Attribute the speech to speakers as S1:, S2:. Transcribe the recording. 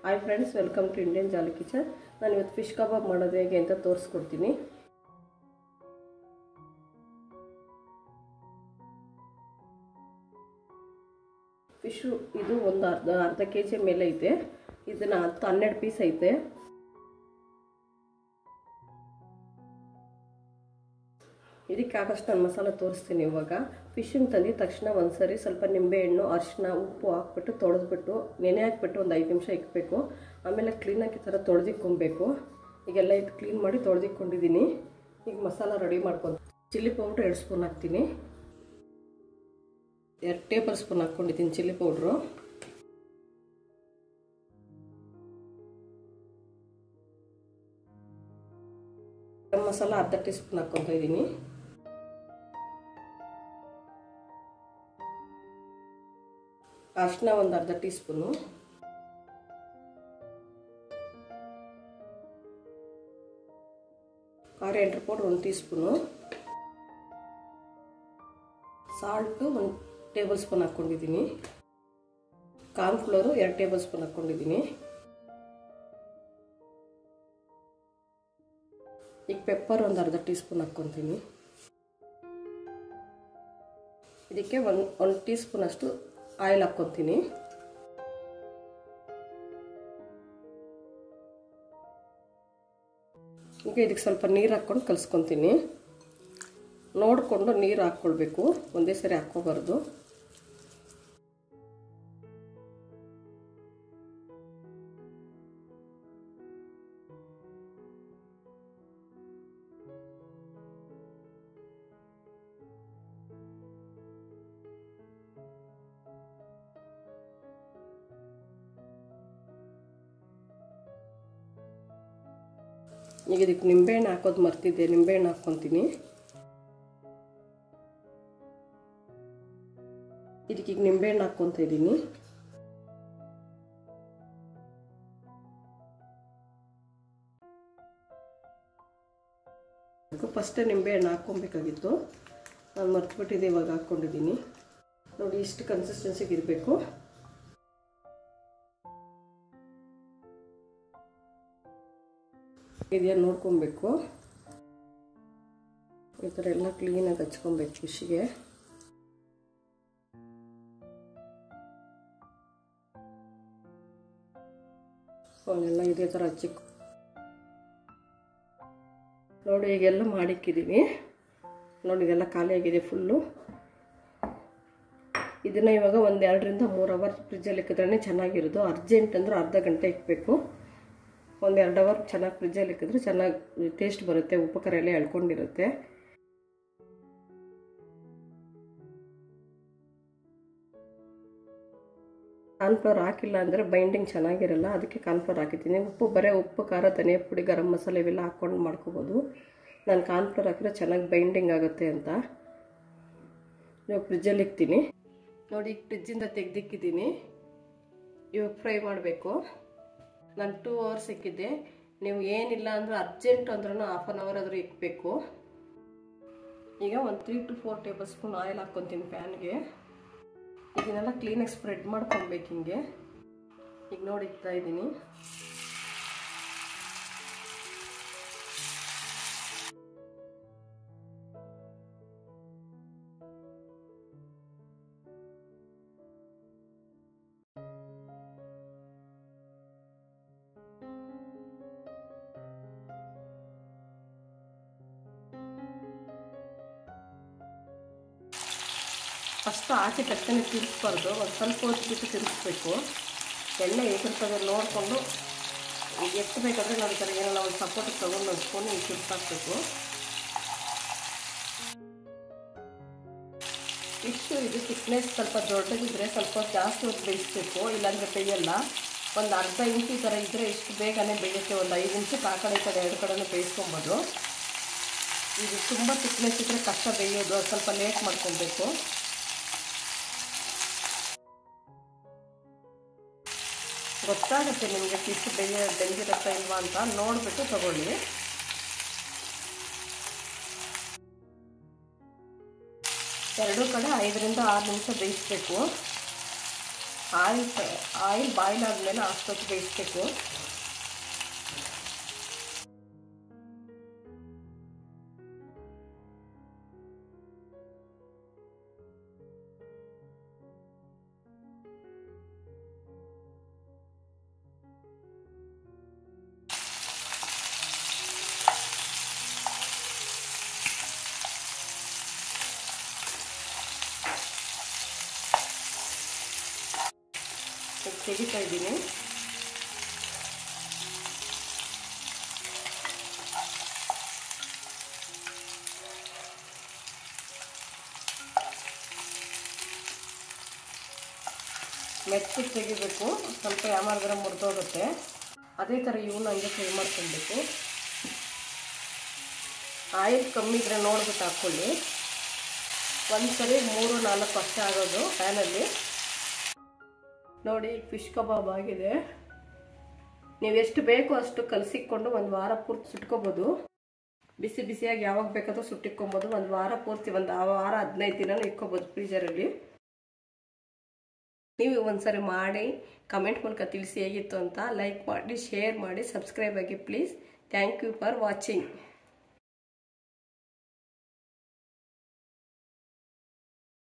S1: hi friends welcome to Indian jolly kitchen ನಾನು ಇವತ್ತು fish ಕಬಾಬ್ ಮಾಡೋದು ಹೇಗೆ ಅಂತ ತೋರಿಸ್ಕೊಡ್ತೀನಿ ಫಿಶು ಇದು ಒಂದು ಅರ್ಧ ಅರ್ಧ ಕೆ ಜಿ ಮೇಲೆ ಐತೆ ಇದನ್ನು ಹತ್ತು ಹನ್ನೆರಡು ಪೀಸ್ ಐತೆ ಇದಕ್ಕೆ ಆಗೋಷ್ಟು ನಾನು ಮಸಾಲೆ ತೋರಿಸ್ತೀನಿ ಇವಾಗ ಫಿಶಿನ ತಂದಿದ ತಕ್ಷಣ ಒಂದ್ಸರಿ ಸ್ವಲ್ಪ ನಿಂಬೆಹಣ್ಣು ಅರಿಶಿನ ಉಪ್ಪು ಹಾಕ್ಬಿಟ್ಟು ತೊಳೆದ್ಬಿಟ್ಟು ನೆನೆ ಹಾಕ್ಬಿಟ್ಟು ಒಂದು ಐದು ನಿಮಿಷ ಇಕ್ಬೇಕು ಆಮೇಲೆ ಕ್ಲೀನಾಗಿ ಈ ಥರ ತೊಳೆದಿಕ್ಕೊಬೇಕು ಈಗೆಲ್ಲ ಇದು ಕ್ಲೀನ್ ಮಾಡಿ ತೊಳೆದಿಕ್ಕೊಂಡಿದ್ದೀನಿ ಈಗ ಮಸಾಲ ರೆಡಿ ಮಾಡ್ಕೊಂಡು ಚಿಲ್ಲಿ ಪೌಡ್ರ್ ಎರಡು ಸ್ಪೂನ್ ಹಾಕ್ತೀನಿ ಎರಡು ಟೇಬಲ್ ಸ್ಪೂನ್ ಹಾಕ್ಕೊಂಡಿದ್ದೀನಿ ಚಿಲ್ಲಿ ಪೌಡ್ರು ಗರಂ ಮಸಾಲ ಅರ್ಧ ಟೀ ಸ್ಪೂನ್ ಹಾಕ್ಕೊತಾ ಇದ್ದೀನಿ ಅರಿಶಿನ ಒಂದು ಅರ್ಧ ಟೀ ಸ್ಪೂನು ಖಾರ ಎಂಟ್ರ್ ಪೌಡ್ರ್ ಒಂದು ಟೀ ಸ್ಪೂನು ಸಾಲ್ಟು ಒಂದು ಟೇಬಲ್ ಸ್ಪೂನ್ ಹಾಕ್ಕೊಂಡಿದ್ದೀನಿ ಕಾರ್ನ್ಫ್ಲೋರು ಎರಡು ಟೇಬಲ್ ಸ್ಪೂನ್ ಹಾಕ್ಕೊಂಡಿದ್ದೀನಿ ಈಗ ಪೆಪ್ಪರ್ ಒಂದು ಅರ್ಧ ಟೀ ಸ್ಪೂನ್ ಹಾಕ್ಕೊತೀನಿ ಇದಕ್ಕೆ ಒಂದು ಒಂದು ಟೀ ಸ್ಪೂನ್ ಅಷ್ಟು ಆಯಿಲ್ ಹಾಕ್ಕೊತೀನಿ ಈಗ ಇದಕ್ಕೆ ಸ್ವಲ್ಪ ನೀರು ಹಾಕ್ಕೊಂಡು ಕಲಿಸ್ಕೊತೀನಿ ನೋಡಿಕೊಂಡು ನೀರು ಹಾಕ್ಕೊಳ್ಬೇಕು ಒಂದೇ ಸರಿ ಹಾಕ್ಕೋಬಾರ್ದು ಈಗ ಇದಕ್ಕೆ ನಿಂಬೆಹಣ್ಣು ಹಾಕೋದು ಮರ್ತಿದ್ದೆ ನಿಂಬೆಹಣ್ಣು ಹಾಕ್ಕೊತೀನಿ ಇದಕ್ಕೆ ಈಗ ನಿಂಬೆಹಣ್ಣು ಹಾಕ್ಕೊತ ಇದ್ದೀನಿ ಫಸ್ಟೇ ನಿಂಬೆಹಣ್ಣು ಹಾಕ್ಕೊಬೇಕಾಗಿತ್ತು ನಾನು ಮರ್ತ್ಬಿಟ್ಟಿದ್ದೆ ಇವಾಗ ಹಾಕ್ಕೊಂಡಿದ್ದೀನಿ ನೋಡಿ ಇಷ್ಟು ಕನ್ಸಿಸ್ಟೆನ್ಸಿಗೆ ಇರಬೇಕು ಇದೆಯಾ ನೋಡ್ಕೊಬೇಕು ಈ ಥರ ಎಲ್ಲ ಕ್ಲೀನಾಗಿ ಹಚ್ಕೊಬೇಕು ಫಿಶ್ಗೆ ಅವನ್ನೆಲ್ಲ ಇದೇ ಥರ ಹಚ್ಚಿ ನೋಡಿ ಈಗೆಲ್ಲ ಮಾಡಿಕ್ಕಿದ್ದೀನಿ ನೋಡಿ ಇದೆಲ್ಲ ಖಾಲಿಯಾಗಿದೆ ಫುಲ್ಲು ಇದನ್ನು ಇವಾಗ ಒಂದು ಎರಡರಿಂದ ಮೂರು ಅವರ್ ಫ್ರಿಜ್ಜಲ್ಲಿ ಇಕ್ಕಿದ್ರೆ ಚೆನ್ನಾಗಿರೋದು ಅರ್ಜೆಂಟ್ ಅಂದ್ರೆ ಅರ್ಧ ಗಂಟೆ ಇಕ್ಕಬೇಕು ಒಂದು ಎರಡು ಅವರ್ ಚೆನ್ನಾಗಿ ಫ್ರಿಜ್ಜಲ್ಲಿ ಇಕ್ಕಿದ್ರೆ ಚೆನ್ನಾಗಿ ಟೇಸ್ಟ್ ಬರುತ್ತೆ ಉಪ್ಪು ಖಾರ ಎಲ್ಲ ಎಳ್ಕೊಂಡಿರುತ್ತೆ ಕಾರ್ನ್ಫ್ಲವರ್ ಹಾಕಿಲ್ಲ ಅಂದರೆ ಬೈಂಡಿಂಗ್ ಚೆನ್ನಾಗಿರಲ್ಲ ಅದಕ್ಕೆ ಕಾರ್ನ್ಫ್ಲವರ್ ಹಾಕಿದ್ದೀನಿ ಉಪ್ಪು ಬರೀ ಉಪ್ಪು ಖಾರ ಧನಿಯಾ ಪುಡಿ ಗರಂ ಮಸಾಲೆ ಇವೆಲ್ಲ ಹಾಕ್ಕೊಂಡು ಮಾಡ್ಕೋಬೋದು ನಾನು ಕಾರ್ನ್ಫ್ಲವರ್ ಹಾಕಿದ್ರೆ ಚೆನ್ನಾಗಿ ಬೈಂಡಿಂಗ್ ಆಗುತ್ತೆ ಅಂತ ಇವಾಗ ಫ್ರಿಜ್ಜಲ್ಲಿ ಇಕ್ತೀನಿ ನೋಡಿ ಈಗ ಫ್ರಿಜ್ಜಿಂದ ತೆಗ್ದಿಕ್ಕಿದ್ದೀನಿ ಇವಾಗ ಫ್ರೈ ಮಾಡಬೇಕು ನಾನು ಟೂ ಅವರ್ಸ್ ಇಕ್ಕಿದ್ದೆ ನೀವು ಏನಿಲ್ಲ ಅಂದ್ರೆ ಅರ್ಜೆಂಟ್ ಅಂದ್ರೂ ಹಾಫ್ ಆನ್ ಅವರ್ ಆದರೂ ಇಕ್ಬೇಕು ಈಗ ಒಂದು three two four tablespoon oil ಹಾಕ್ಕೊತೀನಿ ಪ್ಯಾನ್ಗೆ ಇದನ್ನೆಲ್ಲ ಕ್ಲೀನಾಗಿ ಸ್ಪ್ರೆಡ್ ಮಾಡ್ಕೊಬೇಕು ಹಿಂಗೆ ಈಗ ನೋಡಿ ಇಕ್ತಾ ಇದ್ದೀನಿ ಫಸ್ಟ್ ಹಾಕಿ ತಕ್ಷಣ ತಿರ್ಸ್ಬಾರ್ದು ಒಂದು ಸ್ವಲ್ಪ ಹೊತ್ತಿಬಿಟ್ಟು ತಿರ್ಸ್ಬೇಕು ಎಣ್ಣೆ ಎದುರ್ತದೆ ನೋಡಿಕೊಂಡು ಈಗ ಎಷ್ಟು ಬೇಕಾದರೆ ನಾವು ಈ ಥರ ಏನೋ ನಾವು ಸಪೋರ್ಟಿಗೆ ತೊಗೊಂಡು ಒಂದು ಸ್ಪೂನ್ ಈಗ ತಿರ್ಸಾಕ್ಬೇಕು ಇಷ್ಟು ಇದು ಥಿಕ್ನೆಸ್ ಸ್ವಲ್ಪ ದೊಡ್ಡದಿದ್ರೆ ಸ್ವಲ್ಪ ಜಾಸ್ತಿ ಹೊತ್ತು ಬೇಯಿಸ್ಬೇಕು ಇಲ್ಲಾಂದರೆ ಬೇಯಲ್ಲ ಒಂದು ಅರ್ಧ ಇಂಚು ಈ ಥರ ಇದ್ದರೆ ಇಷ್ಟು ಬೇಗನೆ ಬೇಯುತ್ತೆ ಒಂದು ಐದು ನಿಮಿಷಕ್ಕೆ ಆ ಕಡೆ ಈ ಕಡೆ ಎರಡು ಕಡೆನೂ ಬೇಯಿಸ್ಕೊಬೋದು ಇದು ತುಂಬ ಥಿಕ್ನೆಸ್ ಇದ್ದರೆ ಕಷ್ಟ ಬೇಯೋದು ಸ್ವಲ್ಪ ಲೇಟ್ ಮಾಡ್ಕೊಬೇಕು ಗೊತ್ತಾಗುತ್ತೆ ನಿಮಗೆ ಫಿಶ್ ಬೇಯ ಬೆಂದಿರುತ್ತಾ ಇಲ್ವಾ ಅಂತ ನೋಡಿಬಿಟ್ಟು ತಗೊಳ್ಳಿ ಎರಡೂ ಕಡೆ ಐದರಿಂದ ಆರು ನಿಮಿಷ ಬೇಯಿಸ್ಬೇಕು ಆಯಿಲ್ ಆಯಿಲ್ ಬಾಯ್ಲ್ ಆದಮೇಲೆ ಅಷ್ಟೊತ್ತು ಬೇಯಿಸ್ಬೇಕು ತೆಗಿತಾ ಇದ್ದೀನಿ ಮೆತ್ತಗೆ ತೆಗಿಬೇಕು ಸ್ವಲ್ಪ ಯಾಮಾರ್ಗರ ಮುರಿದೋಗುತ್ತೆ ಅದೇ ಥರ ಇವನು ಹಂಗೆ ಫ್ರೈ ಮಾಡ್ಕೊಳ್ಬೇಕು ಆಯಿಲ್ ಕಮ್ಮಿ ಇದ್ರೆ ನೋಡ್ಬಿಟ್ಟು ಹಾಕ್ಕೊಳ್ಳಿ ಒಂದು ಸರಿ ಮೂರು ನಾಲ್ಕು ಅಷ್ಟೇ ಆಗೋದು ಪ್ಯಾನಲ್ಲಿ ನೋಡಿ ಫಿಶ್ ಕಬಾಬ್ ಆಗಿದೆ ನೀವು ಎಷ್ಟು ಬೇಕೋ ಅಷ್ಟು ಕಲಸಿಕೊಂಡು ಒಂದು ವಾರ ಪೂರ್ತಿ ಸುಟ್ಕೋಬೋದು ಬಿಸಿ ಬಿಸಿಯಾಗಿ ಯಾವಾಗ ಬೇಕಾದ್ರೂ ಸುಟ್ಟಿಕ್ಕೊಬೋದು ಒಂದು ವಾರ ಪೂರ್ತಿ ಒಂದು ವಾರ ಹದಿನೈದು ದಿನ ಇಟ್ಕೋಬೋದು ಫ್ರೀಜರಲ್ಲಿ ನೀವು ಒಂದ್ಸರಿ ಮಾಡಿ ಕಮೆಂಟ್ ಮೂಲಕ ತಿಳಿಸಿ ಹೇಗಿತ್ತು ಅಂತ ಲೈಕ್ ಮಾಡಿ ಶೇರ್ ಮಾಡಿ ಸಬ್ಸ್ಕ್ರೈಬ್ ಆಗಿ please thank you for watching